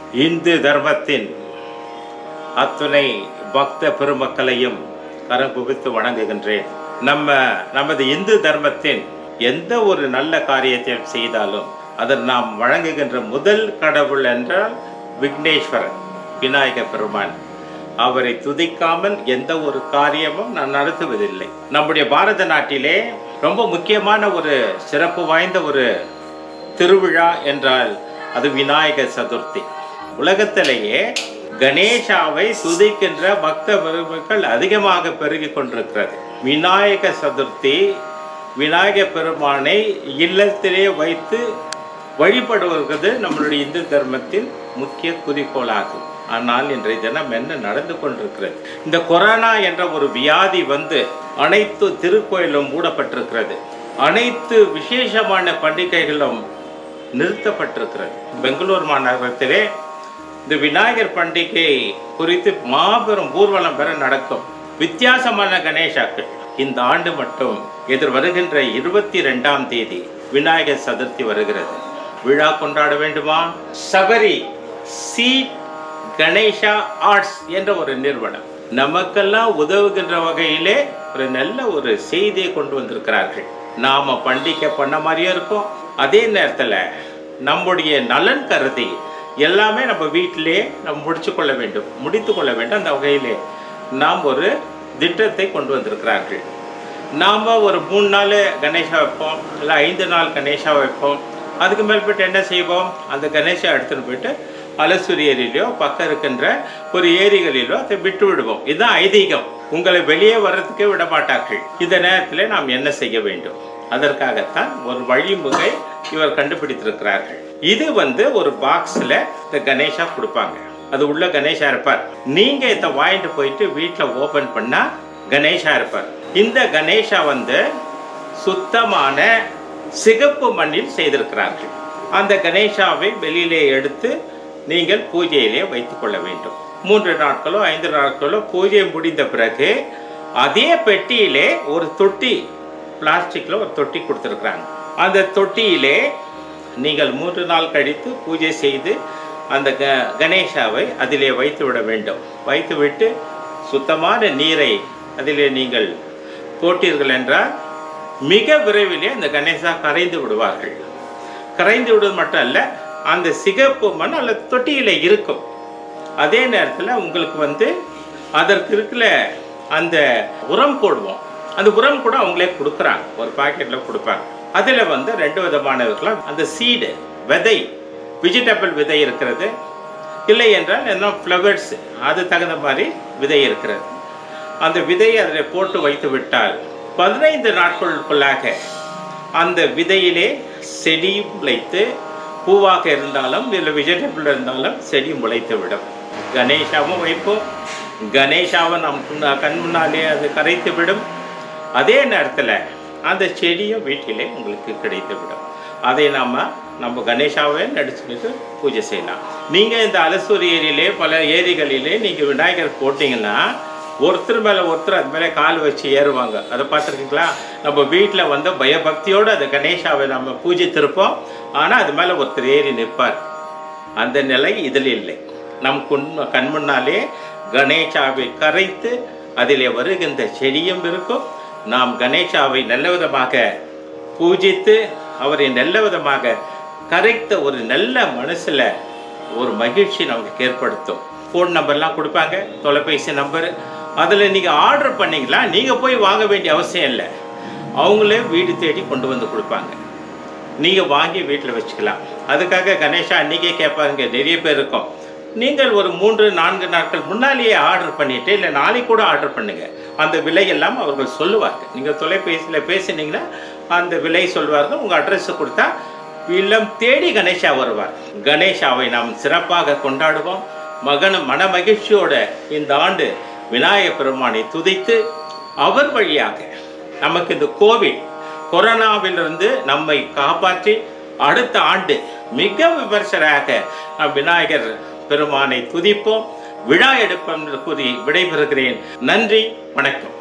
இந்து தர்மத்தின் அத்துணை பக்த பெருமக்களையும் கரம் குவித்து வணங்குகின்றேன் நம்ம நமது இந்து தர்மத்தின் எந்த ஒரு நல்ல காரியத்தை செய்தாலும் அதில் நாம் வழங்குகின்ற முதல் கடவுள் என்றால் விக்னேஸ்வரன் விநாயக பெருமான் அவரை துதிக்காமல் எந்த ஒரு காரியமும் நான் நடத்துவதில்லை நம்முடைய பாரத நாட்டிலே ரொம்ப முக்கியமான ஒரு சிறப்பு வாய்ந்த ஒரு திருவிழா என்றால் அது விநாயகர் சதுர்த்தி உலகத்திலேயே கணேசாவை துதிக்கின்ற பக்த பெருமக்கள் அதிகமாக பெருகி கொண்டிருக்கிறது விநாயக சதுர்த்தி விநாயக பெருமானை இல்லத்திலே வைத்து வழிபடுவது நம்மளுடைய இந்து தர்மத்தின் முக்கிய குறிக்கோளாகும் ஆனால் இன்றைய தினம் என்ன நடந்து கொண்டிருக்கிறது இந்த கொரோனா என்ற ஒரு வியாதி வந்து அனைத்து திருக்கோயிலும் மூடப்பட்டிருக்கிறது அனைத்து விசேஷமான பண்டிகைகளும் நிறுத்தப்பட்டிருக்கிறது பெங்களூர் மாநகரத்திலே இந்த விநாயகர் பண்டிகை குறித்து மாபெரும் ஊர்வலம் பெற நடக்கும் வித்தியாசமான கணேசாக்கள் இந்த ஆண்டு மட்டும் எதிர் வருகின்ற இருபத்தி ரெண்டாம் தேதி விநாயகர் சதுர்த்தி வருகிறது விழா கொண்டாட வேண்டுமா சபரி சீட் கணேஷா ஆர்ட்ஸ் என்ற ஒரு நிறுவனம் நமக்கெல்லாம் உதவுகின்ற வகையிலே ஒரு நல்ல ஒரு செய்தியை கொண்டு வந்திருக்கிறார்கள் நாம பண்டிகை பண்ண மாதிரியே இருக்கும் அதே நேரத்தில் நம்முடைய நலன் கருதி எல்லாமே நம்ம வீட்டிலே நம்ம முடிச்சு கொள்ள வேண்டும் முடித்து கொள்ள வேண்டும் அந்த வகையிலே நாம் ஒரு திட்டத்தை கொண்டு வந்திருக்கிறார்கள் நாம் ஒரு மூணு நாள் கணேஷா வைப்போம் இல்லை ஐந்து நாள் கணேஷா வைப்போம் அதுக்கு மேல்பட்டு என்ன செய்வோம் அந்த கணேஷா எடுத்துன்னு போயிட்டு அலசூரி ஏரியிலையோ பக்கம் இருக்கின்ற ஒரு ஏரிகளிலோ அதை விட்டு விடுவோம் இதுதான் ஐதீகம் உங்களை வெளியே வர்றதுக்கே விட மாட்டார்கள் இந்த நேரத்தில் நாம் என்ன செய்ய வேண்டும் அதற்காகத்தான் ஒரு வழிமுறை இவர் கண்டுபிடித்திருக்கிறார்கள் இது வந்து ஒரு பாக்ஸ்ல இந்த கணேஷா கொடுப்பாங்க அது உள்ள கணேஷா இருப்பார் நீங்க இதை வாங்கிட்டு போயிட்டு வீட்டில் ஓபன் பண்ணா கணேஷா இருப்பார் இந்த கணேஷா வந்து சுத்தமான சிகப்பு மண்ணில் செய்திருக்கிறார்கள் அந்த கணேஷாவை வெளியிலே எடுத்து நீங்கள் பூஜையிலே வைத்துக் கொள்ள வேண்டும் மூன்று நாட்களோ ஐந்து நாட்களோ பூஜை முடிந்த பிறகு அதே பெட்டியிலே ஒரு தொட்டி பிளாஸ்டிக்ல ஒரு தொட்டி கொடுத்துருக்குறாங்க அந்த தொட்டியிலே நீங்கள் மூன்று நாள் கழித்து பூஜை செய்து அந்த க கணேஷாவை அதிலே வைத்து விட வேண்டும் வைத்துவிட்டு சுத்தமான நீரை அதிலே நீங்கள் போட்டீர்கள் என்றால் மிக விரைவிலே அந்த கணேசா கரைந்து விடுவார்கள் கரைந்து விடுவது மட்டும் அல்ல அந்த சிகப்பு மண் அல்லது தொட்டியில் இருக்கும் அதே நேரத்தில் உங்களுக்கு வந்து அதற்கு இருக்கிற அந்த உரம் போடுவோம் அந்த உரம் கூட அவங்களே கொடுக்குறாங்க ஒரு பாக்கெட்டில் கொடுப்பாங்க அதில் வந்து ரெண்டு விதமான இருக்கலாம் அந்த சீடு விதை வெஜிடபிள் விதை இருக்கிறது இல்லை என்றால் என்ன ஃப்ளவர்ஸ் அது தகுந்த மாதிரி விதை இருக்கிறது அந்த விதையை அதில் போட்டு வைத்து விட்டால் பதினைந்து நாட்களுக்குள்ளாக அந்த விதையிலே செடி முளைத்து பூவாக இருந்தாலும் இல்லை வெஜிடபிள் இருந்தாலும் செடி முளைத்து விடும் கணேஷாவும் வைப்போம் கணேஷாவை நம் முன்னா- கண் முன்னாலே அது கரைத்து விடும் அதே நேரத்தில் அந்த செடியும் வீட்டிலே உங்களுக்கு கிடைத்து விடும் அதை நாம் நம்ம கணேஷாவே நடிச்சுக்கிட்டு பூஜை செய்யலாம் நீங்கள் இந்த அலசூர் ஏரியிலே பல ஏரிகளிலே நீங்கள் விநாயகர் போட்டிங்கன்னா ஒருத்தர் மேலே ஒருத்தர் அது மேலே கால் வச்சு ஏறுவாங்க அதை பார்த்துருக்கீங்களா நம்ம வீட்டில் வந்து பயபக்தியோடு அந்த கணேஷாவை நம்ம பூஜித்திருப்போம் ஆனால் அது மேலே ஒருத்தர் ஏறி நிற்பார் அந்த நிலை இதில் இல்லை நம் குன் கண் முன்னாலே கணேஷாவை கரைத்து அதிலே வருகின்ற செடியும் இருக்கும் நாம் கணேஷாவை நல்ல விதமாக பூஜித்து அவரை நல்ல விதமாக கரைத்த ஒரு நல்ல மனசில் ஒரு மகிழ்ச்சி நமக்கு ஏற்படுத்தும் ஃபோன் நம்பர்லாம் கொடுப்பாங்க தொலைபேசி நம்பர் அதில் நீங்கள் ஆர்டர் பண்ணீங்களா நீங்கள் போய் வாங்க வேண்டிய அவசியம் இல்லை அவங்களே வீடு தேடி கொண்டு வந்து கொடுப்பாங்க நீங்கள் வாங்கி வீட்டில் வச்சுக்கலாம் அதுக்காக கணேஷா அன்றைக்கே கேட்பாங்க நிறைய பேர் இருக்கும் நீங்கள் ஒரு மூன்று நான்கு நாட்கள் முன்னாலேயே ஆர்டர் பண்ணிட்டு இல்லை நாளைக்கு கூட ஆர்டர் பண்ணுங்க அந்த விலையெல்லாம் அவர்கள் சொல்லுவார்கள் நீங்கள் தொலைபேசியில் பேசினீங்கன்னா அந்த விலை சொல்வார்கள் உங்கள் அட்ரஸ் கொடுத்தா இல்லம் தேடி கணேஷா வருவார் கணேஷாவை நாம் சிறப்பாக கொண்டாடுவோம் மகன மன மகிழ்ச்சியோட இந்த ஆண்டு விநாயகப் பெருமானை துதித்து அவர் வழியாக நமக்கு இந்த கோவிட் கொரோனாவிலிருந்து நம்மை காப்பாற்றி அடுத்த ஆண்டு மிக விமர்சனையாக நாம் விநாயகர் பெருமானை துதிப்போம் விழா எடுப்போம் என்று கூறி விடைபெறுகிறேன் நன்றி வணக்கம்